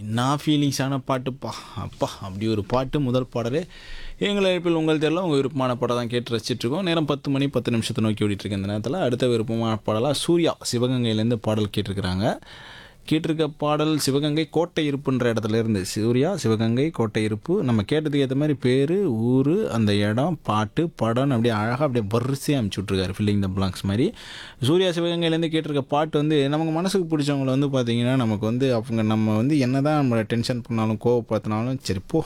நான் ஃபீலிங்ஸான பாட்டுப்பா அப்பா அப்படி ஒரு பாட்டு முதல் பாடலே எங்கள் அழைப்பில் உங்கள் தெரியல உங்கள் விருப்பமான பாடம் தான் கேட்டு ரசிச்சிட்ருக்கோம் நேரம் பத்து மணி பத்து நிமிஷத்தை நோக்கி ஓடிட்டுருக்க இந்த நேரத்தில் அடுத்த விருப்பமான பாடலாக சூர்யா சிவகங்கையிலேருந்து பாடல் கேட்டிருக்கிறாங்க கேட்டிருக்க பாடல் சிவகங்கை கோட்டை இருப்புன்ற இடத்துல இருந்து சூர்யா சிவகங்கை கோட்டை இருப்பு நம்ம கேட்டதுக்கு ஏற்ற மாதிரி பேர் ஊர் அந்த இடம் பாட்டு படம் அப்படியே அழகாக அப்படியே வரிசையாக அனுப்பிச்சி விட்ருக்காரு ஃபில்லிங் த பிளாங்க்ஸ் மாதிரி சூர்யா சிவகங்கையிலேருந்து கேட்டிருக்க பாட்டு வந்து நமக்கு மனசுக்கு பிடிச்சவங்கள வந்து பார்த்தீங்கன்னா நமக்கு வந்து அவங்க நம்ம வந்து என்ன தான் நம்மளை டென்ஷன் பண்ணாலும் கோவப்படுத்தினாலும் சரி போ